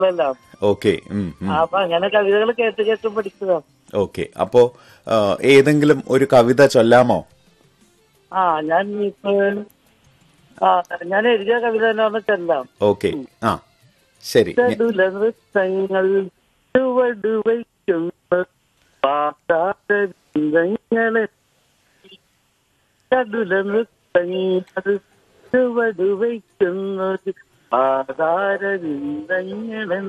എല്ലാം ഓക്കെ അപ്പൊ അങ്ങനെ കവിതകൾ കേട്ട് കേട്ട് പഠിച്ചതാണ് ഓക്കെ അപ്പോ ആ, ഏതെങ്കിലും ഒരു കവിത ചൊല്ലാമോ ആ ഞാൻ ഇപ്പൊ ആ ഞാൻ എഴുതിയ കവിത തന്നെ ഒന്ന് ചെല്ലാം ഓക്കെ ആ ശരി ഞ- ചടുല നൃത്തങ്ങൾ ചുവടുവയ്ക്കുന്ന പാതാരങ്ങളെ ചടുല നൃത്തങ്ങൾ ചുവടുവയ്ക്കുന്നത് പാതാരങ്ങളെ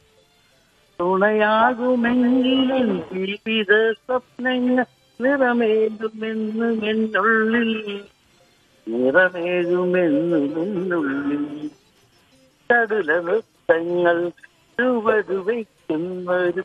തുണയാകുമെങ്കിലും ജീവിത സ്വപ്നങ്ങൾ നിറമേകുമെന്ന് എന്നുള്ളിൽ നിറമേകുമെന്ന് എന്നുള്ളിൽ ചടുല നൃത്തങ്ങൾ ചുവടുവയ്ക്കുന്നൊരു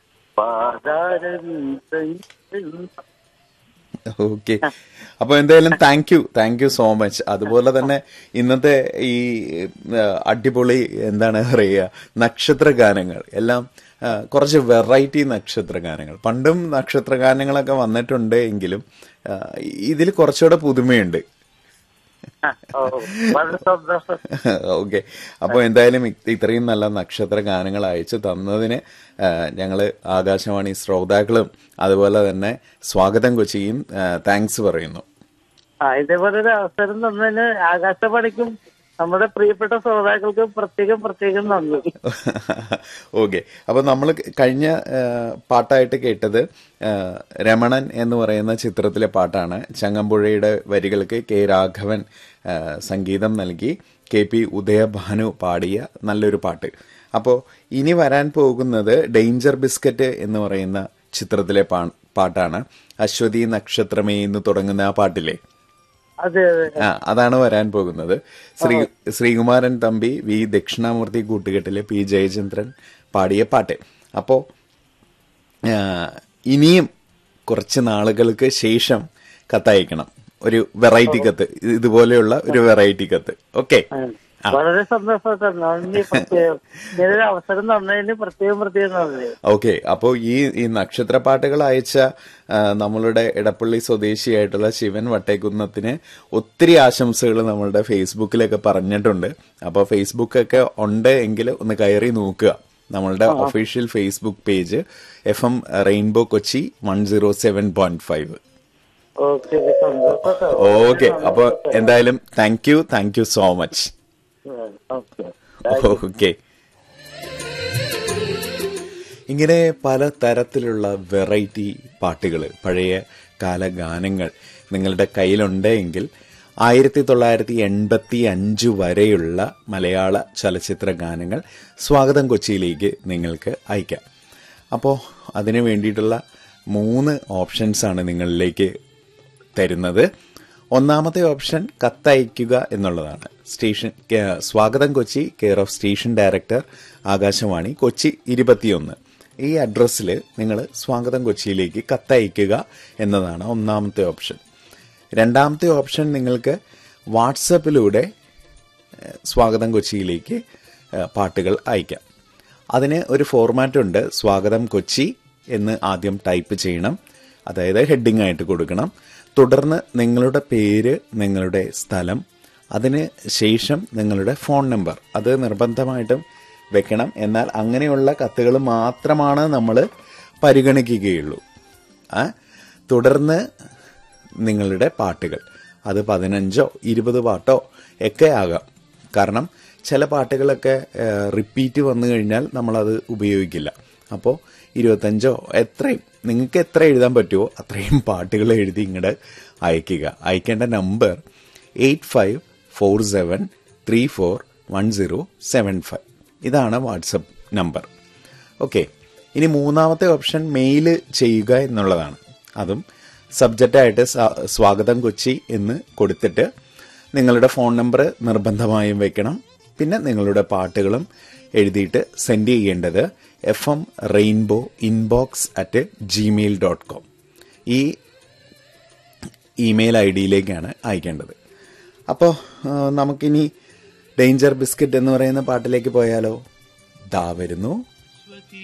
പാതാരങ്ങൾ ഓക്കെ അപ്പൊ എന്തായാലും thank you thank you so much അതുപോലെ തന്നെ ഇന്നത്തെ ഈ ആ, അടിപൊളി എന്താണ് പറയുക നക്ഷത്ര ഗാനങ്ങൾ എല്ലാം ആ, കുറച്ച് വെറൈറ്റി നക്ഷത്ര ഗാനങ്ങൾ പണ്ടും നക്ഷത്ര ഗാനങ്ങളൊക്കെ വന്നിട്ടുണ്ട് എങ്കിലും ഇതിൽ കുറച്ചുകൂടെ പുതുമയുണ്ട് ഓ വളരെ സന്തോഷം ഓക്കെ അപ്പോൾ എന്തായാലും ഇ- ഇത്രയും നല്ല നക്ഷത്ര ഗാനങ്ങൾ അയച്ചു തന്നതിന് ആ, ഞങ്ങള് ആകാശവാണി ശ്രോതാക്കളും അതുപോലെ തന്നെ സ്വാഗതം കൊച്ചിയും താങ്ക്സ് പറയുന്നു ആ ഇതേപോലെ ഒരു അവസരം തന്നതിന് ആകാശവാണിക്കും നമ്മുടെ പ്രിയപ്പെട്ട ശ്രോതാക്കൾക്കും പ്രത്യേകം പ്രത്യേകം നന്ദി ഓക്കെ അപ്പൊ നമ്മൾ കഴിഞ്ഞ ആ, പാട്ടായിട്ട് കേട്ടത് ആ, രമണൻ എന്ന് പറയുന്ന ചിത്രത്തിലെ പാട്ടാണ് ചങ്ങമ്പുഴയുടെ വരികൾക്ക് കെ രാഘവൻ ആ, സംഗീതം നൽകി കെ പി ഉദയഭാനു പാടിയ നല്ലൊരു പാട്ട് അപ്പോൾ ഇനി വരാൻ പോകുന്നത് ഡേഞ്ചർ ബിസ്ക്കറ്റ് എന്ന് പറയുന്ന ചിത്രത്തിലെ പാ- പാട്ടാണ് അശ്വതി നക്ഷത്രമേ എന്ന് തുടങ്ങുന്ന ആ പാട്ടില്ലേ അതെ അതെ ആ അതാണ് വരാൻ പോകുന്നത് ശ്രീ ശ്രീകുമാരൻ തമ്പി വി ദക്ഷിണാമൂർത്തി കൂട്ടുകെട്ടിലെ പി ജയചന്ദ്രൻ പാടിയ പാട്ട് അപ്പോ ആ, ഇനിയും കുറച്ച് നാളുകൾക്ക് ശേഷം കത്തയക്കണം ഒരു വെറൈറ്റി കത്ത് ഇതുപോലെയുള്ള ഒരു വെറൈറ്റി കത്ത് ഓക്കെ വളരെ സന്തോഷം നന്ദി പ്രത്യേകം ഇങ്ങനൊരു അവസരം തന്നതിന് പ്രത്യേകം പ്രത്യേകം നന്ദി ഓക്കെ അപ്പോൾ ഈ ഈ നക്ഷത്രപ്പാട്ടുകൾ അയച്ച ആ, നമ്മളുടെ ഇടപ്പള്ളി സ്വദേശിയായിട്ടുള്ള ശിവൻ വട്ടേക്കുന്നത്തിന് ഒത്തിരി ആശംസകൾ നമ്മളുടെ ഫേസ്ബുക്കിലൊക്കെ പറഞ്ഞിട്ടുണ്ട് അപ്പോൾ ഫേസ്ബുക്കൊക്കെ ഉണ്ട് എങ്കിൽ ഒന്ന് കയറി നോക്കുക നമ്മളുടെ official Facebook page F M rainbow Kochi one zero seven point five okay സന്തോഷം ഓക്കെ അപ്പോൾ എന്തായാലും thank you thank you so much okay okay ഇങ്ങനെ പല തരത്തിലുള്ള വെറൈറ്റി പാട്ടുകൾ പഴയ കാല ഗാനങ്ങൾ നിങ്ങളുടെ കയ്യിലുണ്ടെങ്കിൽ ആയിരത്തി തൊള്ളായിരത്തി എൺപത്തി അഞ്ച് വരെയുള്ള മലയാള ചലച്ചിത്ര ഗാനങ്ങൾ സ്വാഗതം കൊച്ചിയിലേക്ക് നിങ്ങൾക്ക് അയക്കാം അപ്പോൾ അതിനു വേണ്ടിയിട്ടുള്ള മൂന്ന് ഓപ്ഷൻസാണ് നിങ്ങളിലേക്ക് തരുന്നത് ഒന്നാമത്തെ ഓപ്ഷൻ കത്തയക്കുക എന്നുള്ളതാണ് സ്റ്റേഷൻ കേ- സ്വാഗതം Kochi care of station director Akashvani Kochi ഇരുപത്തിയൊന്ന് ഈ അഡ്രസ്സിൽ നിങ്ങൾ സ്വാഗതം കൊച്ചിയിലേക്ക് കത്തയക്കുക എന്നതാണ് ഒന്നാമത്തെ ഓപ്ഷൻ രണ്ടാമത്തെ ഓപ്ഷൻ നിങ്ങൾക്ക് വാട്സപ്പിലൂടെ ഏഹ്, സ്വാഗതം കൊച്ചിയിലേക്ക് ഏഹ്, പാട്ടുകൾ അയക്കാം അതിന് ഒരു ഫോർമാറ്റ് ഉണ്ട് സ്വാഗതം കൊച്ചി എന്ന് ആദ്യം ടൈപ്പ് ചെയ്യണം അതായത് ഹെഡിങ് ആയിട്ട് കൊടുക്കണം തുടർന്ന് നിങ്ങളുടെ പേര് നിങ്ങളുടെ സ്ഥലം അതിന് ശേഷം നിങ്ങളുടെ ഫോൺ നമ്പർ അത് നിർബന്ധമായിട്ടും വെക്കണം എന്നാൽ അങ്ങനെയുള്ള കത്തുകൾ മാത്രമാണ് നമ്മൾ പരിഗണിക്കുകയുള്ളൂ ആ തുടർന്ന് നിങ്ങളുടെ പാട്ടുകൾ അത് പതിനഞ്ചോ ഇരുപത് പാട്ടോ ഒക്കെ ആകാം കാരണം ചില പാട്ടുകളൊക്കെ റിപ്പീറ്റ് വന്നു കഴിഞ്ഞാൽ നമ്മളത് ഉപയോഗിക്കില്ല അപ്പോൾ ഇരുപത്തഞ്ചോ എത്രയും നിങ്ങൾക്ക് എത്ര എഴുതാൻ പറ്റുമോ അത്രയും പാട്ടുകൾ എഴുതി ഇങ്ങോട്ട് അയക്കുക അയക്കേണ്ട number eight five four seven three four one zero seven five ഇതാണ് വാട്സപ്പ് നമ്പർ ഓക്കെ ഇനി മൂന്നാമത്തെ ഓപ്ഷൻ മെയിൽ ചെയ്യുക എന്നുള്ളതാണ് അതും സബ്ജക്റ്റായിട്ട് സ്വാഗതം കൊച്ചി എന്ന് കൊടുത്തിട്ട് നിങ്ങളുടെ ഫോൺ നമ്പർ നിർബന്ധമായും വെക്കണം പിന്നെ നിങ്ങളുടെ പാട്ടുകളും എഴുതിയിട്ട് സെൻഡ് ചെയ്യേണ്ടത് F M rainbow inbox at Gmail dot com ഈ ഇമെയിൽ ഐ ഡിയിലേക്കാണ് അയക്കേണ്ടത് അപ്പോൾ നമുക്കിനി ഡേഞ്ചർ ബിസ്ക്കറ്റ് എന്ന് പറയുന്ന പാട്ടിലേക്ക് പോയാലോ ദാ വരുന്നു